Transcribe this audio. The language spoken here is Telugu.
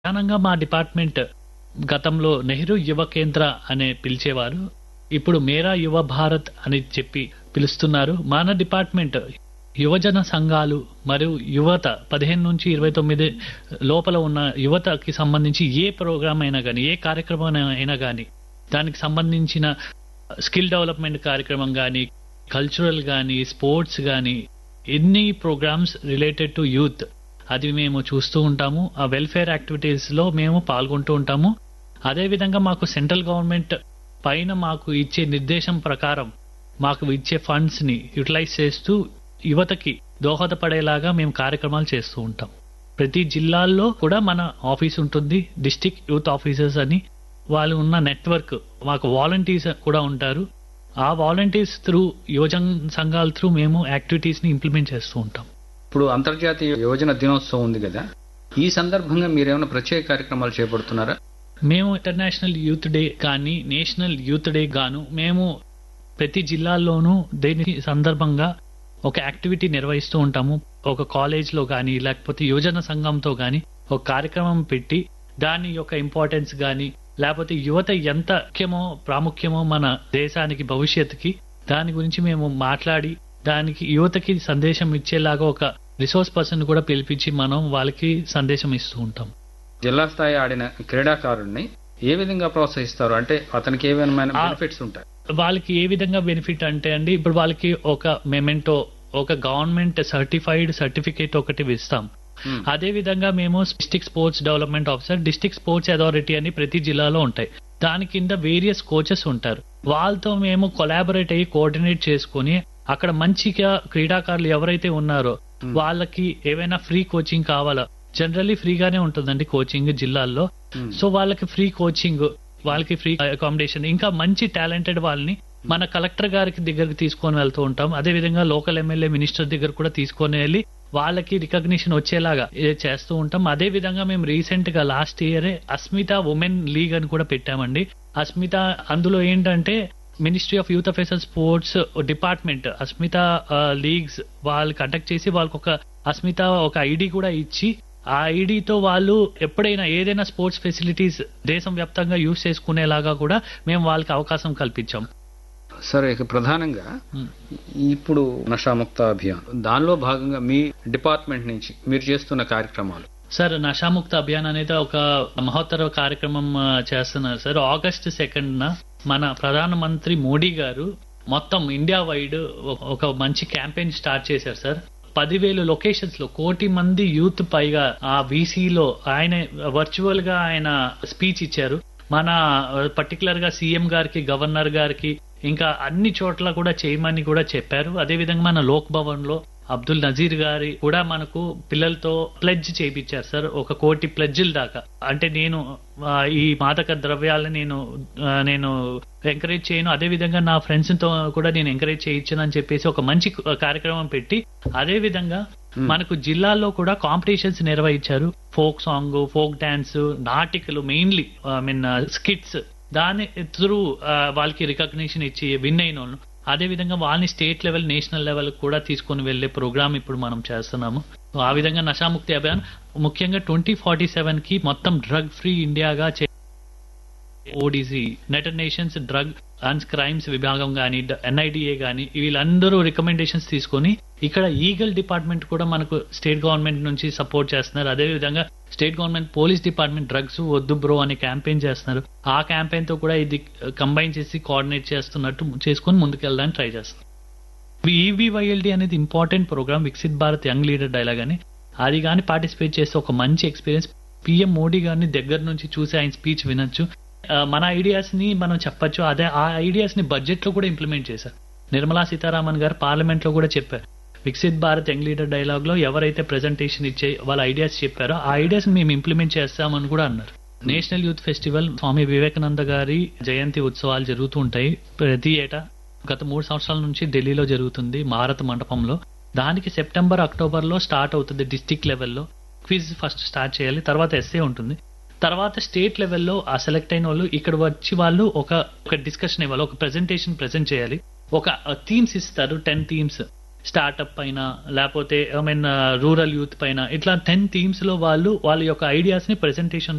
ప్రధానంగా మా డిపార్ట్మెంట్ గతంలో నెహ్రూ యువ కేంద్ర అనే పిలిచేవారు ఇప్పుడు మేరా యువ భారత్ అని చెప్పి పిలుస్తున్నారు మన డిపార్ట్మెంట్ యువజన సంఘాలు మరియు యువత పదిహేను నుంచి ఇరవై తొమ్మిది లోపల ఉన్న యువతకి సంబంధించి ఏ ప్రోగ్రామ్ అయినా కానీ ఏ కార్యక్రమం అయినా కానీ దానికి సంబంధించిన స్కిల్ డెవలప్మెంట్ కార్యక్రమం కానీ కల్చరల్ కానీ స్పోర్ట్స్ కానీ ఎన్ని ప్రోగ్రామ్స్ రిలేటెడ్ టు యూత్ అది మేము చూస్తూ ఉంటాము ఆ వెల్ఫేర్ యాక్టివిటీస్ లో మేము పాల్గొంటూ ఉంటాము అదేవిధంగా మాకు సెంట్రల్ గవర్నమెంట్ పైన మాకు ఇచ్చే నిర్దేశం ప్రకారం మాకు ఇచ్చే ఫండ్స్ ని యూటిలైజ్ చేస్తూ యువతకి దోహదపడేలాగా మేము కార్యక్రమాలు చేస్తూ ఉంటాం ప్రతి జిల్లాల్లో కూడా మన ఆఫీస్ ఉంటుంది డిస్టిక్ యూత్ ఆఫీసర్స్ అని వాళ్ళు ఉన్న నెట్వర్క్ మాకు వాలంటీర్స్ కూడా ఉంటారు ఆ వాలంటీర్స్ త్రూ యువజన సంఘాల త్రూ మేము యాక్టివిటీస్ ని ఇంప్లిమెంట్ చేస్తూ ఉంటాం ఇప్పుడు అంతర్జాతీయ యువజన దినోత్సవం ఉంది కదా ఈ సందర్భంగా మీరేమైనా ప్రత్యేక కార్యక్రమాలు చేపడుతున్నారా మేము ఇంటర్నేషనల్ యూత్ డే కానీ నేషనల్ యూత్ డే గాను మేము ప్రతి జిల్లాల్లోనూ దేని సందర్భంగా ఒక యాక్టివిటీ నిర్వహిస్తూ ఉంటాము ఒక కాలేజ్ లో కానీ లేకపోతే యువజన సంఘంతో కానీ ఒక కార్యక్రమం పెట్టి దాని యొక్క ఇంపార్టెన్స్ కానీ లేకపోతే యువత ఎంత ముఖ్యమో ప్రాముఖ్యమో మన దేశానికి భవిష్యత్తుకి దాని గురించి మేము మాట్లాడి దానికి యువతకి సందేశం ఇచ్చేలాగా ఒక రిసోర్స్ పర్సన్ కూడా పిలిపించి మనం వాళ్ళకి సందేశం ఇస్తూ ఉంటాం జిల్లా స్థాయి ఆడిన క్రీడాకారుడిని ఏ విధంగా ప్రోత్సహిస్తారు అంటే అతనికి ఏమైనా ఆ- బెనిఫిట్స్ ఉంటాయి వాళ్ళకి ఏ విధంగా బెనిఫిట్ అంటే అండి ఇప్పుడు వాళ్ళకి ఒక మెమెంటో ఒక గవర్నమెంట్ సర్టిఫైడ్ సర్టిఫికేట్ ఒకటి ఇస్తాం Hmm. అదే విధంగా మేము district sports development officer district sports authority అని ప్రతి జిల్లాలో ఉంటాయి దాని కింద వేరియస్ కోచెస్ ఉంటారు వాళ్ళతో మేము కొలాబరేట్ అయ్యి కోఆర్డినేట్ చేసుకుని అక్కడ మంచిగా క్రీడాకారులు ఎవరైతే ఉన్నారో వాళ్ళకి ఏవైనా ఫ్రీ కోచింగ్ కావాలా జనరల్లీ ఫ్రీగానే ఉంటుందండి కోచింగ్ జిల్లాల్లో Hmm. సో వాళ్ళకి ఫ్రీ కోచింగ్ వాళ్ళకి ఫ్రీ అకామిడేషన్ ఇంకా మంచి టాలెంటెడ్ వాళ్ళని మన కలెక్టర్ గారికి దగ్గరికి తీసుకొని వెళ్తూ ఉంటాం అదే విధంగా లోకల్ ఎమ్మెల్యే మినిస్టర్ దగ్గర కూడా తీసుకొని వెళ్ళి వాళ్ళకి రికగ్నిషన్ వచ్చేలాగా ఇది చేస్తూ ఉంటాం అదే విధంగా మేము రీసెంట్ గా లాస్ట్ ఇయరే అస్మిత ఉమెన్ లీగ్ అని కూడా పెట్టామండి అస్మిత అందులో ఏంటంటే ministry of youth affairs sports department Asmita leagues వాళ్ళు కండక్ట్ చేసి వాళ్ళకి ఒక అస్మిత ఒక ఐడి కూడా ఇచ్చి ఆ ఐడితో వాళ్ళు ఎప్పుడైనా ఏదైనా స్పోర్ట్స్ ఫెసిలిటీస్ దేశం వ్యాప్తంగా యూజ్ చేసుకునేలాగా కూడా మేము వాళ్ళకి అవకాశం కల్పించాం సరే ఇక ప్రధానంగా Hmm. ఇప్పుడు నషాముక్త అభియాన్ దానిలో భాగంగా మీ డిపార్ట్మెంట్ నుంచి మీరు చేస్తున్న కార్యక్రమాలు సార్ నషాముక్త అభియాన్ అనేది ఒక మహోత్తర కార్యక్రమం ఆ, చేస్తున్నారు సార్ ఆగస్ట్ సెకండ్ న మన ప్రధానమంత్రి మోడీ గారు మొత్తం ఇండియా వైడ్ ఒక- ఒక మంచి క్యాంపెయిన్ స్టార్ట్ చేశారు సార్ పదివేలు లొకేషన్స్ లో కోటి మంది యూత్ పైగా ఆ వీసీలో ఆయన వర్చువల్ గా ఆయన స్పీచ్ ఇచ్చారు మన పర్టికులర్ గా సీఎం గారికి గవర్నర్ గారికి ఇంకా అన్ని చోట్ల కూడా చేయమని కూడా చెప్పారు అదే విధంగా మన లోక్ భవన్ లో అబ్దుల్ నజీర్ గారి కూడా మనకు పిల్లలతో ప్లెడ్జ్ చేయించారు సార్ ఒక కోటి ప్లెడ్జ్ల దాకా అంటే నేను ఆ, ఈ మాదక ద్రవ్యాలను నేను ఆ, నేను ఎంకరేజ్ చేయను అదే విధంగా నా ఫ్రెండ్స్ తో కూడా నేను ఎంకరేజ్ చేయించను అని చెప్పేసి ఒక మంచి కార్యక్రమం పెట్టి అదే విధంగా మనకు జిల్లాల్లో కూడా కాంపిటీషన్స్ నిర్వహించారు ఫోక్ సాంగ్ ఫోక్ డాన్స్ నాటికలు మెయిన్లీ ఐ మీన్ స్కిట్స్ దాని త్రూ వాళ్ళకి రికగ్నిషన్ ఇచ్చి విన్ అయిన వాళ్ళు అదే విధంగా వాళ్ళని స్టేట్ లెవెల్ నేషనల్ లెవెల్ కూడా తీసుకొని వెళ్లే ప్రోగ్రామ్ ఇప్పుడు మనం చేస్తున్నాము సో ఆ విధంగా నషాముక్తి అభియాన్ ముఖ్యంగా ట్వంటీ ఫార్టీ సెవెన్ కి మొత్తం డ్రగ్ ఫ్రీ ఇండియాగా చే- ODC United Nations drug and crimes విభాగం కానీ ఎన్ఐడిఏ కానీ వీళ్ళందరూ రికమెండేషన్స్ తీసుకొని ఇక్కడ ఈగల్ డిపార్ట్మెంట్ కూడా మనకు స్టేట్ గవర్నమెంట్ నుంచి సపోర్ట్ చేస్తున్నారు అదే విధంగా state government police department drugs వద్దు బ్రో అనే క్యాంపెయిన్ చేస్తున్నారు ఆ క్యాంపెయిన్ తో కూడా ఇది కంబైన్ చేసి కోఆర్డినేట్ చేస్తున్నట్టు చేసుకొని ముందుకెళ్ళడానికి ట్రై చేస్తున్నారు ఈవీవైఎల్డి అనేది important program Viksit Bharat young leader dialogue అని అది కానీ పార్టిసిపేట్ చేస్తే ఒక మంచి ఎక్స్పీరియన్స్ పిఎం మోడీ గారిని దగ్గర నుంచి చూసి ఆయన స్పీచ్ వినొచ్చు ఆ, మన ఐడియాస్ ని మనం చెప్పొచ్చు అదే ఆ ఐడియాస్ ని బడ్జెట్ లో కూడా ఇంప్లిమెంట్ చేశారు నిర్మలా సీతారామన్ గారు పార్లమెంట్ లో కూడా చెప్పారు Viksit Bharat young leader dialogue లో ఎవరైతే ప్రెజెంటేషన్ ఇచ్చే వాళ్ళ ఐడియాస్ చెప్పారో ఆ ఐడియాస్ మేము ఇంప్లిమెంట్ చేస్తామని కూడా అన్నారు national youth festival Swami Vivekananda గారి జయంతి ఉత్సవాలు జరుగుతూ ఉంటాయి ప్రతి ఏటా గత మూడు సంవత్సరాల నుంచి ఢిల్లీలో జరుగుతుంది భారత మండపంలో దానికి సెప్టెంబర్ అక్టోబర్ లో స్టార్ట్ అవుతుంది డిస్టిక్ లెవెల్లో క్విజ్ ఫస్ట్ స్టార్ట్ చేయాలి తర్వాత ఎస్ఏ ఉంటుంది తర్వాత స్టేట్ లెవెల్లో ఆ సెలెక్ట్ అయిన వాళ్ళు ఇక్కడ వచ్చి వాళ్ళు ఒక ఒక డిస్కషన్ ఇవ్వాలి ఒక ప్రెజెంటేషన్ ప్రెజెంట్ చేయాలి ఒక థీమ్స్ ఇస్తారు టెన్ థీమ్స్ స్టార్ట్అప్ పైన లేకపోతే ఐ మీన్ రూరల్ యూత్ పైన ఇట్లా టెన్ థీమ్స్ లో వాళ్ళు వాళ్ళ యొక్క ఐడియాస్ ని ప్రెజెంటేషన్